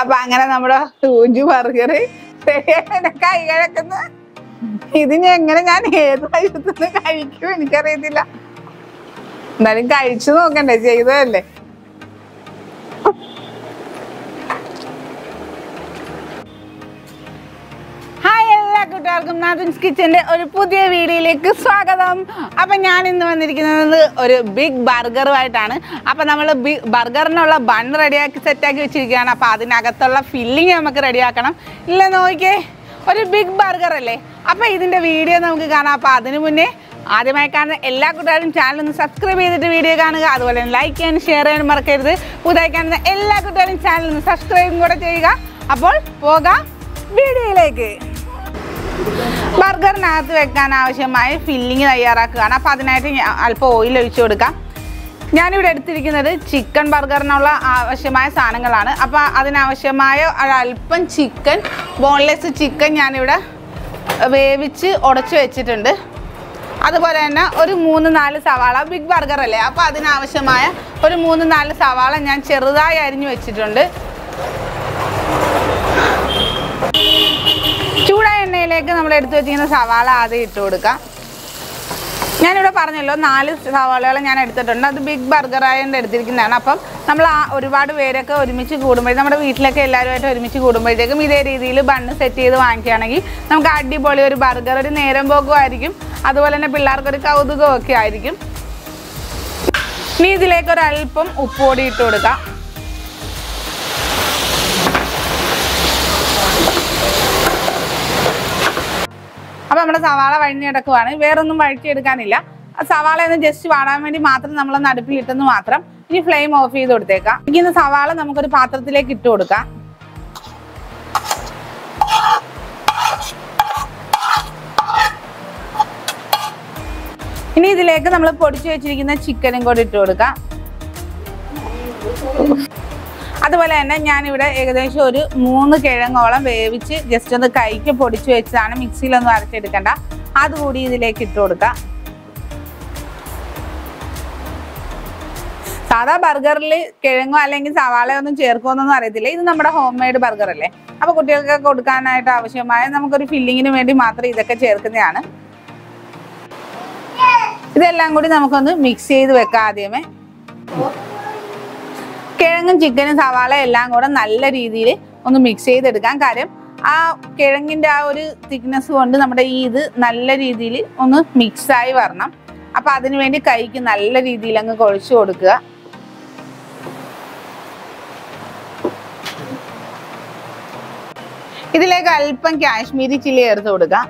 അപ്പൊ അങ്ങനെ നമ്മുടെ സൂജു ബർഗർ കൈ കിഴക്കുന്ന ഇതിന് എങ്ങനെ ഞാൻ ഏത് വശത്തുനിന്ന് കഴിക്കും എനിക്കറിയത്തില്ല എന്നാലും കഴിച്ചു നോക്കണ്ടേ ചെയ്തതല്ലേ ഹായ് എല്ലാ കൂട്ടുകാർക്കും നാഥൻസ് കിച്ചന്റെ ഒരു പുതിയ വീഡിയോയിലേക്ക് സ്വാഗതം അപ്പൊ ഞാൻ ഇന്ന് വന്നിരിക്കുന്നത് ഒരു ബിഗ് ബർഗറുമായിട്ടാണ് അപ്പൊ നമ്മൾ ബർഗറിനുള്ള ബൺ റെഡിയാക്കി സെറ്റാക്കി വെച്ചിരിക്കുകയാണ് അപ്പൊ അതിനകത്തുള്ള ഫില്ലിങ് നമുക്ക് റെഡിയാക്കണം ഇല്ല നോക്കിയേ ഒരു ബിഗ് ബർഗർ അല്ലേ അപ്പൊ ഇതിന്റെ വീഡിയോ നമുക്ക് കാണാം അപ്പൊ അതിനു മുന്നേ ആദ്യമായി കാണുന്ന എല്ലാ കൂട്ടുകാരും ചാനൽ ഒന്ന് സബ്സ്ക്രൈബ് ചെയ്തിട്ട് വീഡിയോ കാണുക അതുപോലെ തന്നെ ലൈക്ക് ചെയ്യാനും ഷെയർ ചെയ്യാനും മറക്കരുത് പുതുതായി കാണുന്ന എല്ലാ കൂട്ടുകാരും ചാനൽ ഒന്ന് സബ്സ്ക്രൈബും കൂടെ ചെയ്യുക അപ്പോൾ പോകാം വീഡിയോയിലേക്ക് ബർഗറിനകത്ത് വെക്കാൻ ആവശ്യമായ ഫില്ലിങ് തയ്യാറാക്കുകയാണ് അപ്പോൾ അതിനായിട്ട് ഞാൻ അല്പം ഓയിൽ ഒഴിച്ചു കൊടുക്കാം ഞാനിവിടെ എടുത്തിരിക്കുന്നത് ചിക്കൻ ബർഗറിനുള്ള ആവശ്യമായ സാധനങ്ങളാണ് അപ്പോൾ അതിനാവശ്യമായ ഒരല്പം ചിക്കൻ ബോൺലെസ് ചിക്കൻ ഞാനിവിടെ വേവിച്ച് ഉടച്ചു വെച്ചിട്ടുണ്ട് അതുപോലെ തന്നെ ഒരു മൂന്ന് നാല് സവാള ബിഗ് ബർഗർ അല്ലേ അപ്പോൾ അതിനാവശ്യമായ ഒരു മൂന്ന് നാല് സവാള ഞാൻ ചെറുതായി അരിഞ്ഞു വെച്ചിട്ടുണ്ട് ചൂടായ എണ്ണയിലേക്ക് നമ്മൾ എടുത്തു വെച്ചിരിക്കുന്ന സവാള ആദ്യം ഇട്ട് കൊടുക്കാം ഞാനിവിടെ പറഞ്ഞല്ലോ നാല് സവാളകൾ ഞാൻ എടുത്തിട്ടുണ്ട് അത് ബിഗ് ബർഗർ ആയതുകൊണ്ട് എടുത്തിരിക്കുന്നതാണ് അപ്പം നമ്മൾ ആ ഒരുപാട് പേരൊക്കെ ഒരുമിച്ച് കൂടുമ്പോഴേ നമ്മുടെ വീട്ടിലൊക്കെ എല്ലാവരുമായിട്ട് ഒരുമിച്ച് കൂടുമ്പോഴത്തേക്കും ഇതേ രീതിയിൽ ബണ്ണ് സെറ്റ് ചെയ്ത് വാങ്ങിക്കുകയാണെങ്കിൽ നമുക്ക് അടിപൊളി ഒരു ബർഗർ ഒരു നേരം പോക്കും ആയിരിക്കും അതുപോലെ തന്നെ പിള്ളേർക്കൊരു കൗതുകവും ഒക്കെ ആയിരിക്കും ഇനി ഇതിലേക്ക് ഒരു അല്പം ഉപ്പുപൊടി ഇട്ട് കൊടുക്കാം അപ്പൊ നമ്മുടെ സവാള വഴിഞ്ഞെടുക്കുവാണ് വേറൊന്നും വഴറ്റിയെടുക്കാനില്ല ആ സവാള ഒന്ന് ജസ്റ്റ് വാടാൻ വേണ്ടി മാത്രം നമ്മൾ അടുപ്പിലിട്ടെന്ന് മാത്രം ഇനി ഫ്ലെയിം ഓഫ് ചെയ്ത് കൊടുത്തേക്കാം ഇരിക്കുന്ന സവാള നമുക്കൊരു പാത്രത്തിലേക്ക് ഇട്ട് കൊടുക്കാം ഇനി ഇതിലേക്ക് നമ്മൾ പൊടിച്ചു വെച്ചിരിക്കുന്ന ചിക്കനും കൂടി ഇട്ട് കൊടുക്കാം അതുപോലെ തന്നെ ഞാനിവിടെ ഏകദേശം ഒരു മൂന്ന് കിഴങ്ങോളം വേവിച്ച് ജസ്റ്റ് ഒന്ന് കൈക്ക് പൊടിച്ചു വെച്ചതാണ് മിക്സിയിലൊന്നും അരച്ചെടുക്കണ്ട അതുകൂടി ഇതിലേക്ക് ഇട്ട് കൊടുക്കാം സാധാ ബർഗറിൽ കിഴങ്ങോ അല്ലെങ്കിൽ സവാളയോ ഒന്നും ചേർക്കുമെന്നൊന്നും അറിയത്തില്ല ഇത് നമ്മുടെ ഹോം മെയ്ഡ് ബർഗർ അല്ലേ അപ്പൊ കുട്ടികൾക്ക് കൊടുക്കാനായിട്ട് ആവശ്യമായ നമുക്കൊരു ഫില്ലിങ്ങിന് വേണ്ടി മാത്രം ഇതൊക്കെ ചേർക്കുന്നതാണ് ഇതെല്ലാം കൂടി നമുക്കൊന്ന് മിക്സ് ചെയ്ത് വെക്കാം ആദ്യമേ കിഴങ്ങും ചിക്കനും സവാള എല്ലാം കൂടെ നല്ല രീതിയിൽ ഒന്ന് മിക്സ് ചെയ്തെടുക്കാം കാര്യം ആ കിഴങ്ങിന്റെ ആ ഒരു തിക്നെസ് കൊണ്ട് നമ്മുടെ ഈ ഇത് നല്ല രീതിയിൽ ഒന്ന് മിക്സ് ആയി വരണം അപ്പൊ അതിനു വേണ്ടി കൈക്ക് നല്ല രീതിയിൽ അങ്ങ് കുഴച്ചു കൊടുക്കുക ഇതിലേക്ക് അല്പം കാശ്മീരി ചില്ലി ചേർത്ത് കൊടുക്കാം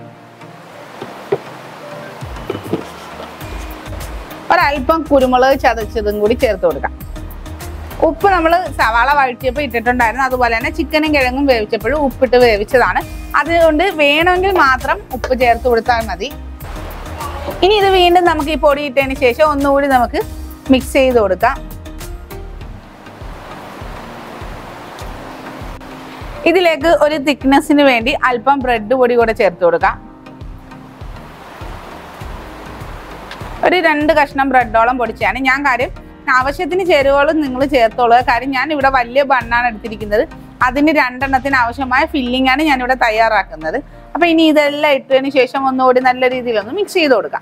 ഒരല്പം കുരുമുളക് ചതച്ചതും കൂടി ചേർത്ത് കൊടുക്കാം ഉപ്പ് നമ്മൾ സവാള വഴറ്റിയപ്പോൾ ഇട്ടിട്ടുണ്ടായിരുന്നു അതുപോലെ തന്നെ ചിക്കനും കിഴങ്ങും വേവിച്ചപ്പോഴും ഉപ്പിട്ട് വേവിച്ചതാണ് അതുകൊണ്ട് വേണമെങ്കിൽ മാത്രം ഉപ്പ് ചേർത്ത് കൊടുത്താൽ മതി ഇനി ഇത് വീണ്ടും നമുക്ക് ഈ പൊടി ഇട്ടതിന് ശേഷം ഒന്നുകൂടി നമുക്ക് മിക്സ് ചെയ്ത് കൊടുക്കാം ഇതിലേക്ക് ഒരു തിക്നെസ്സിന് വേണ്ടി അല്പം ബ്രെഡ് പൊടി കൂടെ ചേർത്ത് കൊടുക്കാം ഒരു രണ്ട് കഷ്ണം ബ്രെഡോളം പൊടിച്ചാണ് ഞാൻ കാര്യം ആവശ്യത്തിന് ചേരുവകളും നിങ്ങൾ ചേർത്തോളുക കാര്യം ഞാൻ ഇവിടെ വലിയ ബണ്ണാണ് എടുത്തിരിക്കുന്നത് അതിന് രണ്ടെണ്ണത്തിന് ആവശ്യമായ ഫില്ലിംഗ് ആണ് ഞാൻ ഇവിടെ തയ്യാറാക്കുന്നത് അപ്പൊ ഇനി ഇതെല്ലാം ഇട്ടതിന് ശേഷം ഒന്നുകൂടി നല്ല രീതിയിൽ ഒന്ന് മിക്സ് ചെയ്ത് കൊടുക്കാം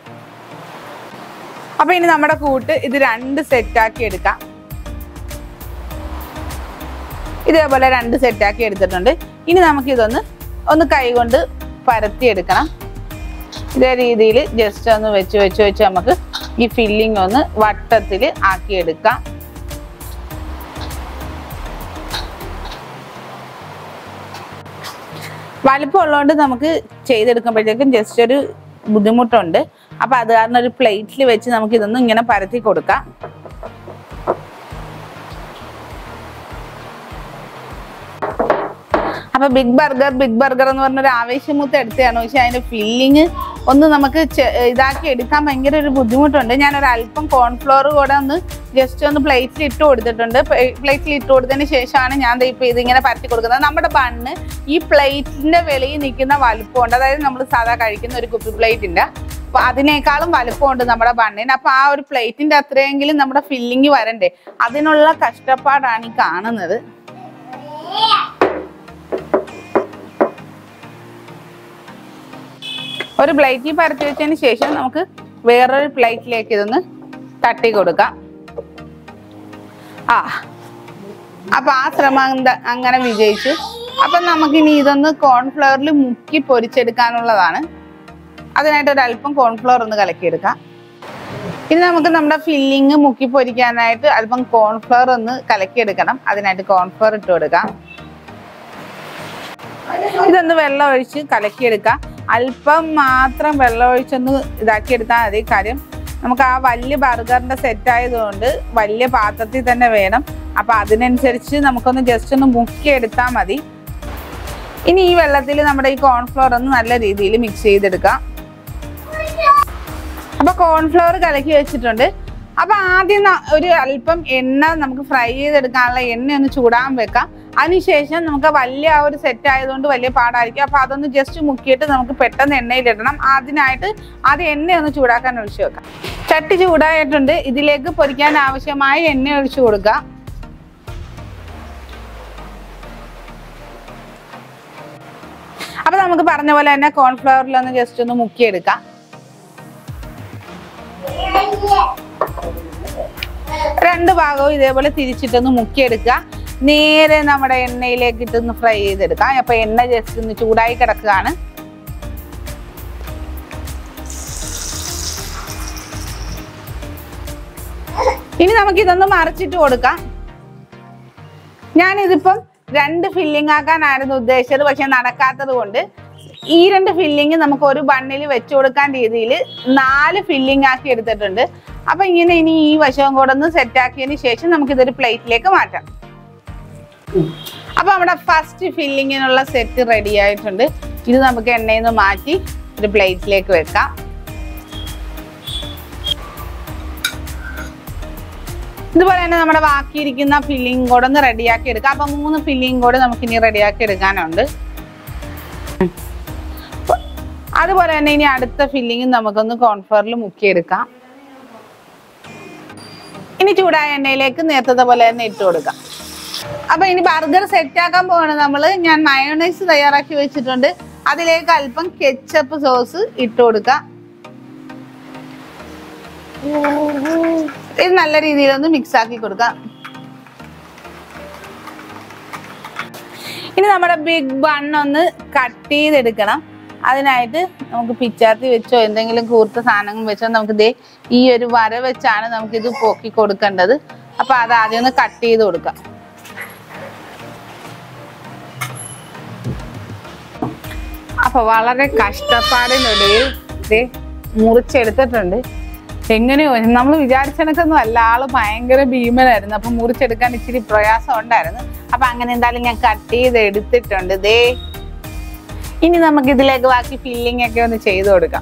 അപ്പൊ ഇനി നമ്മുടെ കൂട്ട് ഇത് രണ്ട് സെറ്റാക്കി എടുക്കാം ഇതേപോലെ രണ്ട് സെറ്റാക്കി എടുത്തിട്ടുണ്ട് ഇനി നമുക്ക് ഇതൊന്ന് ഒന്ന് കൈകൊണ്ട് പരത്തി എടുക്കണം ഇതേ രീതിയിൽ ജസ്റ്റ് ഒന്ന് വെച്ച് വെച്ച് വെച്ച് നമുക്ക് ഈ ഫില്ലിംഗ് ഒന്ന് വട്ടത്തിൽ ആക്കിയെടുക്കാം വലിപ്പം ഉള്ളതുകൊണ്ട് നമുക്ക് ചെയ്തെടുക്കുമ്പോഴത്തേക്കും ജസ്റ്റ് ഒരു ബുദ്ധിമുട്ടുണ്ട് അപ്പൊ അത് കാരണം ഒരു പ്ലേറ്റിൽ വെച്ച് നമുക്ക് ഇതൊന്നും ഇങ്ങനെ പരത്തി കൊടുക്കാം അപ്പൊ ബിഗ് ബർഗർ ബിഗ് ബർഗർ എന്ന് പറഞ്ഞൊരു ആവേശമൂത്ത് എടുത്തതാണ് പക്ഷെ അതിന്റെ ഫില്ലിങ് ഒന്ന് നമുക്ക് ചെ- ഇതാക്കി എടുക്കാൻ ഭയങ്കര ഒരു ബുദ്ധിമുട്ടുണ്ട് ഞാൻ ഒരു അല്പം കോൺഫ്ലോർ കൂടെ ഒന്ന് ജസ്റ്റ് ഒന്ന് പ്ലേറ്റിൽ ഇട്ട് കൊടുത്തിട്ടുണ്ട് പ്ലേറ്റിൽ ഇട്ട് കൊടുത്തതിന് ശേഷമാണ് ഞാൻ ദേ ഇപ്പൊ ഇതിങ്ങനെ പരത്തി കൊടുക്കുന്നത് നമ്മുടെ ബണ്ണ് ഈ പ്ലേറ്റിന്റെ വെളിയിൽ നിൽക്കുന്ന വലുപ്പമുണ്ട് അതായത് നമ്മൾ സാധാ കഴിക്കുന്ന ഒരു കുപ്പി പ്ലേറ്റിന്റെ അപ്പൊ അതിനേക്കാളും വലുപ്പമുണ്ട് നമ്മുടെ ബണ്ണിന് അപ്പൊ ആ ഒരു പ്ലേറ്റിന്റെ അത്രയെങ്കിലും നമ്മുടെ ഫില്ലിങ് വരണ്ടേ അതിനുള്ള കഷ്ടപ്പാടാണ് ഈ കാണുന്നത് ഒരു പ്ലേറ്റിൽ പരത്തി വെച്ചതിന് ശേഷം നമുക്ക് വേറൊരു പ്ലേറ്റിലേക്ക് ഇതൊന്ന് തട്ടി കൊടുക്കാം ആ അപ്പൊ ആ ശ്രമം എന്ത- അങ്ങനെ വിജയിച്ചു അപ്പൊ നമുക്കിനി ഇതൊന്ന് കോൺഫ്ലവറിൽ മുക്കി പൊരിച്ചെടുക്കാനുള്ളതാണ് അതിനായിട്ട് ഒരു അല്പം കോൺഫ്ലവർ ഒന്ന് കലക്കിയെടുക്കാം ഇനി നമുക്ക് നമ്മുടെ ഫില്ലിങ് മുക്കി പൊരിക്കാനായിട്ട് അല്പം കോൺഫ്ലവർ ഒന്ന് കലക്കിയെടുക്കണം അതിനായിട്ട് കോൺഫ്ലവർ ഇട്ട് കൊടുക്കാം ഇതൊന്ന് വെള്ളം ഒഴിച്ച് കലക്കിയെടുക്കാം അല്പം മാത്രം വെള്ളം ഒഴിച്ചൊന്ന് ഇതാക്കിയെടുത്താൽ മതി കാര്യം നമുക്ക് ആ വലിയ ബർഗറിന്റെ സെറ്റ് ആയതുകൊണ്ട് വലിയ പാത്രത്തിൽ തന്നെ വേണം അപ്പൊ അതിനനുസരിച്ച് നമുക്കൊന്ന് ജസ്റ്റ് ഒന്ന് മുക്കിയെടുത്താൽ മതി ഇനി ഈ വെള്ളത്തിൽ നമ്മുടെ ഈ കോൺഫ്ലോർ ഒന്ന് നല്ല രീതിയിൽ മിക്സ് ചെയ്തെടുക്കാം അപ്പൊ കോൺഫ്ലവർ കലക്കി വെച്ചിട്ടുണ്ട് അപ്പൊ ആദ്യം ന- ഒരു അല്പം എണ്ണ നമുക്ക് ഫ്രൈ ചെയ്തെടുക്കാനുള്ള എണ്ണ ഒന്ന് ചൂടാൻ വെക്കാം അതിനുശേഷം നമുക്ക് വലിയ ആ ഒരു സെറ്റ് ആയതുകൊണ്ട് വലിയ പാടായിരിക്കും അപ്പൊ അതൊന്ന് ജസ്റ്റ് മുക്കിയിട്ട് നമുക്ക് പെട്ടെന്ന് എണ്ണയിലിടണം അതിനായിട്ട് ആദ്യം എണ്ണ ഒന്ന് ചൂടാക്കാൻ ഒഴിച്ചു വെക്കാം ചട്ടി ചൂടായിട്ടുണ്ട് ഇതിലേക്ക് പൊരിക്കാൻ ആവശ്യമായ എണ്ണ ഒഴിച്ചു കൊടുക്കാം അപ്പൊ നമുക്ക് പറഞ്ഞ പോലെ തന്നെ കോൺഫ്ലവറിൽ ഒന്ന് ജസ്റ്റ് ഒന്ന് മുക്കിയെടുക്കാം രണ്ട് ഭാഗവും ഇതേപോലെ തിരിച്ചിട്ടൊന്ന് മുക്കിയെടുക്കുക നേരെ നമ്മുടെ എണ്ണയിലേക്ക് ഇട്ടൊന്ന് ഫ്രൈ ചെയ്തെടുക്കാം അപ്പൊ എണ്ണ ജസ്റ്റ് ഒന്ന് ചൂടായി കിടക്കുകയാണ് ഇനി നമുക്ക് ഇതൊന്ന് മറിച്ചിട്ട് കൊടുക്കാം ഞാനിതിപ്പം രണ്ട് ഫില്ലിംഗ് ആക്കാനായിരുന്നു ഉദ്ദേശിച്ചത് പക്ഷെ നടക്കാത്തത് കൊണ്ട് ഈ രണ്ട് ഫില്ലിങ് നമുക്ക് ഒരു ബണ്ണിൽ വെച്ചു കൊടുക്കാൻ രീതിയിൽ നാല് ഫില്ലിംഗ് ആക്കി എടുത്തിട്ടുണ്ട് അപ്പൊ ഇങ്ങനെ ഇനി ഈ വശവും കൂടെ ഒന്ന് സെറ്റ് ആക്കിയതിന് ശേഷം നമുക്ക് ഇതൊരു പ്ലേറ്റിലേക്ക് മാറ്റാം അപ്പൊ നമ്മുടെ ഫസ്റ്റ് ഫില്ലിങ്ങിനുള്ള സെറ്റ് റെഡി ആയിട്ടുണ്ട് ഇത് നമുക്ക് എണ്ണയിൽ നിന്ന് മാറ്റി ഒരു പ്ലേറ്റിലേക്ക് വെക്കാം ഇതുപോലെ തന്നെ നമ്മുടെ ബാക്കിയിരിക്കുന്ന ഫില്ലിംഗ് കൂടെ ഒന്ന് റെഡിയാക്കി എടുക്കാം അപ്പൊ മൂന്ന് ഫില്ലിംഗ് കൂടെ നമുക്ക് ഇനി റെഡിയാക്കി എടുക്കാനുണ്ട് അതുപോലെ തന്നെ ഇനി അടുത്ത ഫില്ലിംഗ് നമുക്കൊന്ന് കോൺഫ്ലവറിൽ മുക്കിയെടുക്കാം ഇനി ചൂടായ എണ്ണയിലേക്ക് നേരത്തെ പോലെ തന്നെ ഇട്ട് കൊടുക്കാം അപ്പൊ ഇനി ബർഗർ സെറ്റ് ആക്കാൻ പോവാണ് നമ്മള് ഞാൻ മയോണൈസ് തയ്യാറാക്കി വെച്ചിട്ടുണ്ട് അതിലേക്ക് അല്പം കെച്ചപ്പ് സോസ് ഇട്ട് കൊടുക്കാം ഇത് നല്ല രീതിയിൽ ഒന്ന് മിക്സ് ആക്കി കൊടുക്കാം ഇനി നമ്മുടെ ബിഗ് ബൺ ഒന്ന് കട്ട് ചെയ്തെടുക്കണം അതിനായിട്ട് നമുക്ക് പിച്ചാത്തി വെച്ചോ എന്തെങ്കിലും കൂർത്ത സാധനങ്ങൾ വെച്ചോ നമുക്ക് ദേ ഈ ഒരു വര വെച്ചാണ് നമുക്ക് ഇത് പോക്കി കൊടുക്കേണ്ടത് അപ്പൊ അത് ആദ്യം ഒന്ന് കട്ട് ചെയ്ത് കൊടുക്കാം അപ്പൊ വളരെ കഷ്ടപ്പാടിനൊടുവിൽ ദേ മുറിച്ചെടുത്തിട്ടുണ്ട് എങ്ങനെയോ നമ്മൾ വിചാരിച്ച കണക്കൊന്നും അല്ല ആള് ഭയങ്കര ഭീമനായിരുന്നു അപ്പൊ മുറിച്ചെടുക്കാൻ ഇച്ചിരി പ്രയാസം ഉണ്ടായിരുന്നു അപ്പൊ അങ്ങനെ എന്തായാലും ഞാൻ കട്ട് ചെയ്ത് എടുത്തിട്ടുണ്ട് ദേ ഇനി നമുക്ക് ഇതിലേക്ക് ബാക്കി ഫില്ലിംഗ് ഒക്കെ ഒന്ന് ചെയ്ത് കൊടുക്കാം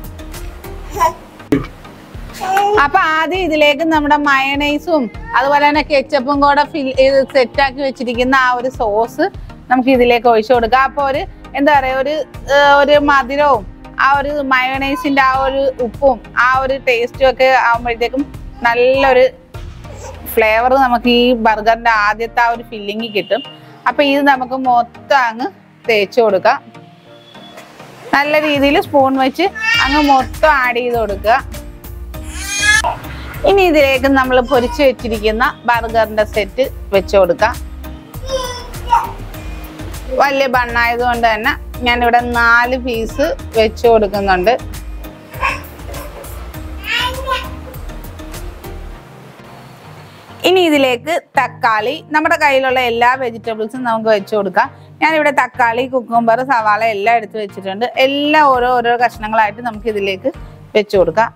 അപ്പൊ ആദ്യം ഇതിലേക്ക് നമ്മുടെ മയണൈസും അതുപോലെ തന്നെ കെച്ചപ്പും കൂടെ ഫിൽ സെറ്റ് ആക്കി വെച്ചിരിക്കുന്ന ആ ഒരു സോസ് നമുക്ക് ഇതിലേക്ക് ഒഴിച്ചു കൊടുക്കാം അപ്പൊ ഒരു എന്താ പറയാ ഒരു ഏർ, ഒരു മധുരവും ആ ഒരു മയോണൈസിന്റെ ആ ഒരു ഉപ്പും ആ ഒരു ടേസ്റ്റും ഒക്കെ ആകുമ്പോഴത്തേക്കും നല്ലൊരു ഫ്ലേവർ നമുക്ക് ഈ ബർഗറിന്റെ ആദ്യത്തെ ആ ഒരു ഫില്ലിങ് കിട്ടും അപ്പൊ ഇത് നമുക്ക് മൊത്തം അങ്ങ് തേച്ച് കൊടുക്കാം നല്ല രീതിയിൽ സ്പൂൺ വെച്ച് അങ്ങ് മൊത്തം ആഡ് ചെയ്ത് കൊടുക്കുക ഇനി ഇതിലേക്ക് നമ്മൾ പൊരിച്ചു വെച്ചിരിക്കുന്ന ബർഗറിന്റെ സെറ്റ് വെച്ച് കൊടുക്കാം വലിയ ബണ്ണായതുകൊണ്ട് തന്നെ ഞാനിവിടെ നാല് പീസ് വെച്ച് കൊടുക്കുന്നുണ്ട് ഇനി ഇതിലേക്ക് തക്കാളി നമ്മുടെ കയ്യിലുള്ള എല്ലാ വെജിറ്റബിൾസും നമുക്ക് വെച്ച് കൊടുക്കാം ഞാനിവിടെ തക്കാളി കുക്കുംബർ സവാള എല്ലാം എടുത്ത് വെച്ചിട്ടുണ്ട് എല്ലാം ഓരോ ഓരോ കഷ്ണങ്ങളായിട്ട് നമുക്ക് ഇതിലേക്ക് വെച്ച് കൊടുക്കാം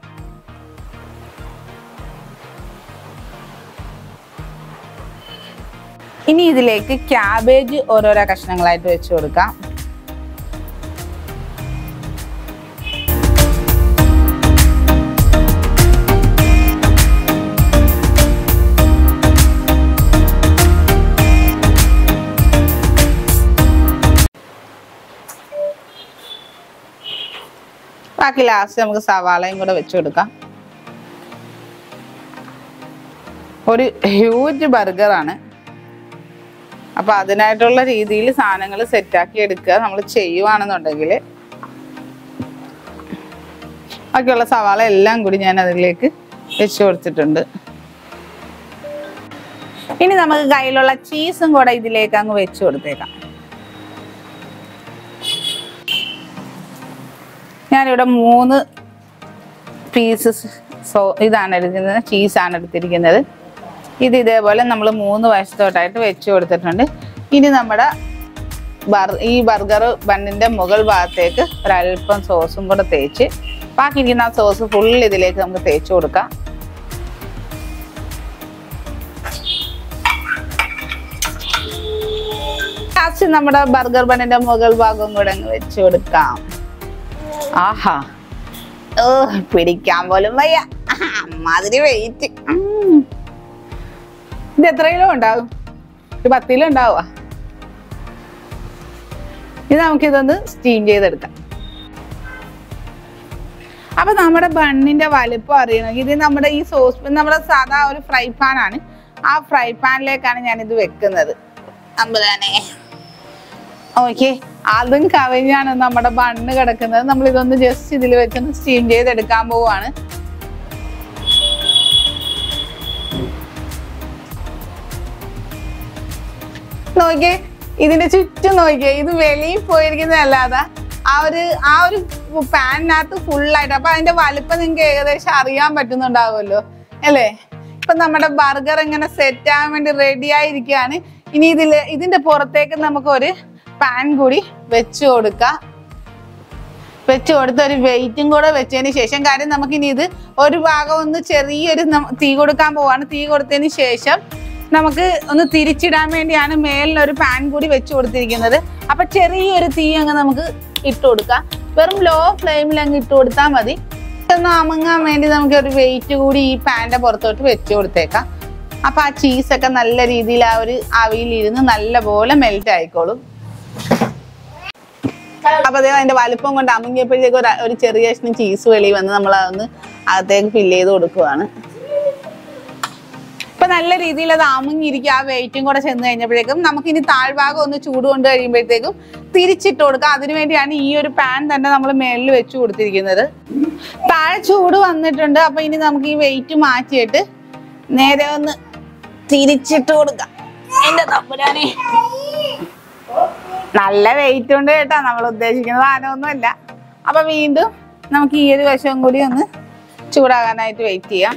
ഇനി ഇതിലേക്ക് ക്യാബേജ് ഓരോരോ കഷ്ണങ്ങളായിട്ട് വെച്ച് കൊടുക്കാം ബാക്കി ലാസ്റ്റ് നമുക്ക് സവാളയും കൂടെ വെച്ച് കൊടുക്കാം ഒരു ഹ്യൂജ് ബർഗറാണ് അപ്പൊ അതിനായിട്ടുള്ള രീതിയിൽ സാധനങ്ങൾ സെറ്റാക്കി എടുക്കുക നമ്മൾ ചെയ്യുവാണെന്നുണ്ടെങ്കിൽ ബാക്കിയുള്ള സവാള എല്ലാം കൂടി ഞാൻ അതിലേക്ക് വെച്ച് കൊടുത്തിട്ടുണ്ട് ഇനി നമുക്ക് കയ്യിലുള്ള ചീസും കൂടെ ഇതിലേക്ക് അങ്ങ് വെച്ച് കൊടുത്തേക്കാം ഞാനിവിടെ മൂന്ന് പീസസ് സോ ഇതാണ് എടുക്കുന്നത് ചീസാണ് എടുത്തിരിക്കുന്നത് ഇത് ഇതേപോലെ നമ്മൾ മൂന്ന് വശത്തോട്ടായിട്ട് വെച്ച് കൊടുത്തിട്ടുണ്ട് ഇനി നമ്മുടെ ബർ ഈ ബർഗർ ബണ്ണിൻ്റെ മുകൾ ഭാഗത്തേക്ക് ഒരല്പം സോസും കൂടെ തേച്ച് ബാക്കിയിരിക്കുന്ന ആ സോസ് ഫുൾ ഇതിലേക്ക് നമുക്ക് തേച്ച് കൊടുക്കാം ലാസ്റ്റ് നമ്മുടെ ബർഗർ ബണ്ണിന്റെ മുകൾ ഭാഗം കൂടെ അങ്ങ് വെച്ച് കൊടുക്കാം ആഹാ ഓ പിടിക്കാൻ പോലും വയ്യ അമ്മാതിരി വെയിറ്റ് ഇത് എത്ര കിലോ ഉണ്ടാവും ഒരു പത്ത് കിലോ ഉണ്ടാവുക ഇത് നമുക്കിതൊന്ന് സ്റ്റീം ചെയ്തെടുക്കാം അപ്പൊ നമ്മുടെ ബണ്ണിന്റെ വലിപ്പം അറിയണമെങ്കിൽ ഇത് നമ്മുടെ ഈ സോസ് നമ്മുടെ സാധാ ഒരു ഫ്രൈ പാൻ ആണ് ആ ഫ്രൈ പാനിലേക്കാണ് ഞാൻ ഇത് വെക്കുന്നത് അമ്പതാനെ ഓക്കെ അതും കവിഞ്ഞാണ് നമ്മുടെ ബണ്ണ് കിടക്കുന്നത് നമ്മൾ ഇതൊന്ന് ജസ്റ്റ് ഇതിൽ വെച്ചൊന്ന് സ്റ്റീം ചെയ്തെടുക്കാൻ പോവാണ് നോക്കിയേ ഇതിന്റെ ചുറ്റും നോക്കിയേ ഇത് വെളിയിൽ പോയിരിക്കുന്നതല്ലാതെ ആ ഒരു ആ ഒരു പാനിനകത്ത് ഫുള്ളായിട്ട് അപ്പൊ അതിന്റെ വലിപ്പം നിങ്ങൾക്ക് ഏകദേശം അറിയാൻ പറ്റുന്നുണ്ടാവുമല്ലോ അല്ലേ ഇപ്പൊ നമ്മുടെ ബർഗർ ഇങ്ങനെ സെറ്റ് ആവാൻ വേണ്ടി റെഡി ആയിരിക്കുകയാണ് ഇനി ഇതില് ഇതിന്റെ പുറത്തേക്ക് നമുക്ക് ഒരു പാൻ കൂടി വെച്ച് കൊടുക്കാം വെച്ച് കൊടുത്ത് ഒരു വെയിറ്റും കൂടെ വെച്ചതിന് ശേഷം കാര്യം നമുക്കിനി ഇത് ഒരു ഭാഗം ഒന്ന് ചെറിയൊരു നം- തീ കൊടുക്കാൻ പോവാണ് തീ കൊടുത്തതിന് ശേഷം നമുക്ക് ഒന്ന് തിരിച്ചിടാൻ വേണ്ടിയാണ് മേലിൽ ഒരു പാൻ കൂടി വെച്ച് കൊടുത്തിരിക്കുന്നത് അപ്പൊ ചെറിയൊരു തീ അങ്ങ് നമുക്ക് ഇട്ട് കൊടുക്കാം വെറും ലോ ഫ്ലെയിമിൽ അങ്ങ് ഇട്ട് കൊടുത്താൽ മതി ഒന്ന് അമങ്ങാൻ വേണ്ടി നമുക്ക് ഒരു വെയിറ്റ് കൂടി ഈ പാൻ്റെ പുറത്തോട്ട് വെച്ച് കൊടുത്തേക്കാം അപ്പൊ ആ ചീസൊക്കെ നല്ല രീതിയിൽ ആ ഒരു ആവിയിലിരുന്ന് നല്ലപോലെ മെൽറ്റ് ആയിക്കോളും അപ്പൊ അതേ അതിന്റെ വലിപ്പം കൊണ്ട് അമുങ്ങിയപ്പോഴത്തേക്ക് ഒരു ഒരു ചെറിയ കഷ്ണം ചീസ് വെളി വന്ന് നമ്മൾ അതൊന്ന് അകത്തേക്ക് ഫില്ല് ചെയ്ത് കൊടുക്കുവാണ് ഇപ്പൊ നല്ല രീതിയിൽ അത് അമുങ്ങിയിരിക്കും ആ വെയിറ്റും കൂടെ ചെന്ന് കഴിഞ്ഞപ്പോഴേക്കും നമുക്ക് ഇനി താഴ്ഭാഗം ഒന്ന് ചൂട് കൊണ്ട് കഴിയുമ്പോഴത്തേക്കും തിരിച്ചിട്ട് കൊടുക്കാം അതിനു വേണ്ടിയാണ് ഈ ഒരു പാൻ തന്നെ നമ്മൾ മേളിൽ വെച്ച് കൊടുത്തിരിക്കുന്നത് താഴെ ചൂട് വന്നിട്ടുണ്ട് അപ്പൊ ഇനി നമുക്ക് ഈ വെയിറ്റ് മാറ്റിയിട്ട് നേരെ ഒന്ന് തിരിച്ചിട്ട് കൊടുക്കാം എന്റെ തമ്പുരാനെ നല്ല വെയിറ്റ് ഉണ്ട് കേട്ടോ നമ്മൾ ഉദ്ദേശിക്കുന്ന സാധനമൊന്നുമല്ല അപ്പൊ വീണ്ടും നമുക്ക് ഈ ഒരു വശവും കൂടി ഒന്ന് ചൂടാകാനായിട്ട് വെയിറ്റ് ചെയ്യാം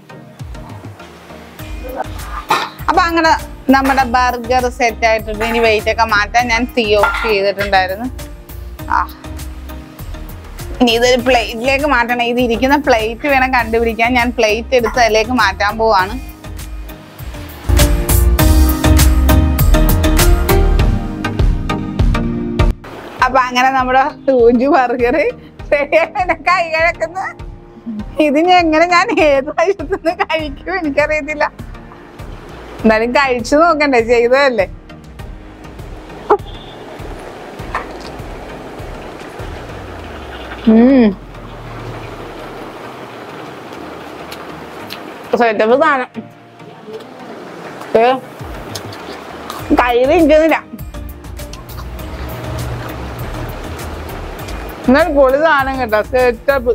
അപ്പൊ അങ്ങനെ നമ്മുടെ ബർഗർ സെറ്റ് ആയിട്ടുണ്ട് ഇനി വെയിറ്റ് ഒക്കെ മാറ്റാൻ ഞാൻ തീ ഓഫ് ചെയ്തിട്ടുണ്ടായിരുന്നു ആ ഇനി ഇതൊരു പ്ലേറ്റിലേക്ക് മാറ്റണം ഇത് ഇരിക്കുന്ന പ്ലേറ്റ് വേണം കണ്ടുപിടിക്കാൻ ഞാൻ പ്ലേറ്റ് എടുത്ത് അതിലേക്ക് മാറ്റാൻ പോവാണ് അപ്പൊ അങ്ങനെ നമ്മുടെ ടൂഞ്ചു ബർഗർ കൈ കിഴക്കുന്ന ഇതിന് എങ്ങനെ ഞാൻ ഏത് വശത്തുനിന്ന് കഴിക്കും എനിക്കറിയത്തില്ല എന്നാലും കഴിച്ചു നോക്കണ്ടേ ചെയ്തതല്ലേ സെറ്റപ്പ് സാധനം ഏ, കയ്യിൽ ഇരിക്കുന്നില്ല എന്നാൽ പൊളി സാധനം കേട്ടോ സെറ്റപ്പ്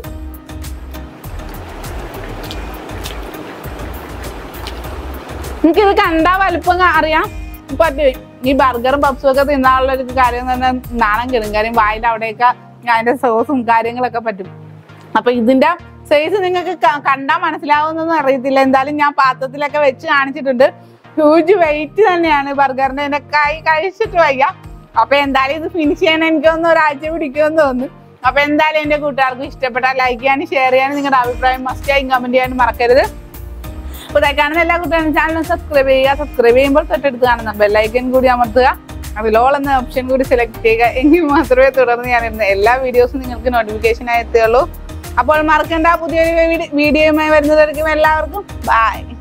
എനിക്കിത് കണ്ടാ വലിപ്പം കാ- അറിയാം പറ്റും ഈ ബർഗറും പപ്സും ഒക്കെ തിന്നാനുള്ള ഒരു കാര്യം തന്നെ നാണം കിടും കാര്യം വായിൽ അവിടെയൊക്കെ അതിന്റെ സോസും കാര്യങ്ങളൊക്കെ പറ്റും അപ്പൊ ഇതിന്റെ സൈസ് നിങ്ങൾക്ക് കണ്ടാൽ മനസ്സിലാവുന്നൊന്നും അറിയത്തില്ല എന്തായാലും ഞാൻ പാത്രത്തിലൊക്കെ വെച്ച് കാണിച്ചിട്ടുണ്ട് ഹ്യൂജ് വെയിറ്റ് തന്നെയാണ് ബർഗറിന്റെ എന്റെ കൈ കഴിച്ചിട്ട് വയ്യ അപ്പൊ എന്തായാലും ഇത് ഫിനിഷ് ചെയ്യാൻ എനിക്കൊന്ന് ഒരാഴ്ച പിടിക്കുമെന്ന് തോന്നുന്നു അപ്പൊ എന്തായാലും എന്റെ കൂട്ടുകാർക്ക് ഇഷ്ടപ്പെട്ടാൽ ലൈക്ക് ചെയ്യാനും ഷെയർ ചെയ്യാനും നിങ്ങളുടെ അഭിപ്രായം മസ്റ്റ് ആയും കമന്റ് ചെയ്യാനും മറക്കരുത് പുതുതായി കാണുന്ന എല്ലാ കുട്ടികളും ചാനൽ സബ്സ്ക്രൈബ് ചെയ്യുക സബ്സ്ക്രൈബ് ചെയ്യുമ്പോൾ തൊട്ടടുത്ത് കാണുന്ന ബെല്ലൈക്കൻ കൂടി അമർത്തുക അതിൽ ഓൾ എന്ന ഓപ്ഷൻ കൂടി സെലക്ട് ചെയ്യുക എങ്കിൽ മാത്രമേ തുടർന്ന് ഞാൻ ഇടുന്ന എല്ലാ വീഡിയോസും നിങ്ങൾക്ക് നോട്ടിഫിക്കേഷൻ ആയി എത്തുകയുള്ളൂ അപ്പോൾ മറക്കണ്ട പുതിയൊരു വീഡിയോയുമായി വരുന്നതായിരിക്കും എല്ലാവർക്കും ബൈ